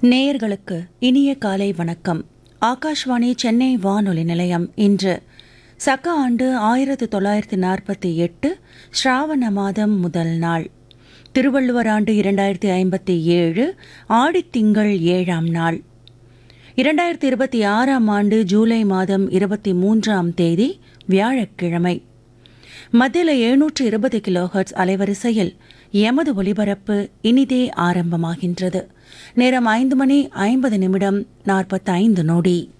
நேயர்களுக்கு இனிய காலை வணக்கம் ஆகாஷ்வாணி சென்னை வானொலி நிலையம் இன்று சக்க ஆண்டு ஆயிரத்து தொள்ளாயிரத்து நாற்பத்தி எட்டு ஸ்ராவண மாதம் முதல் நாள் திருவள்ளுவர் ஆண்டு இரண்டாயிரத்தி ஐம்பத்தி ஏழு ஆடித்திங்கள் ஏழாம் நாள் இரண்டாயிரத்தி இருபத்தி ஆறாம் ஆண்டு ஜூலை மாதம் இருபத்தி மூன்றாம் தேதி வியாழக்கிழமை மத்தியில் எழுநூற்று இருபது கிலோஹெர்ட்ஸ் அலைவரிசையில் எமது ஒலிபரப்பு இனிதே ஆரம்பமாகின்றது நேரம் ஐந்து மணி ஐம்பது நிமிடம் நாற்பத்தைந்து நொடி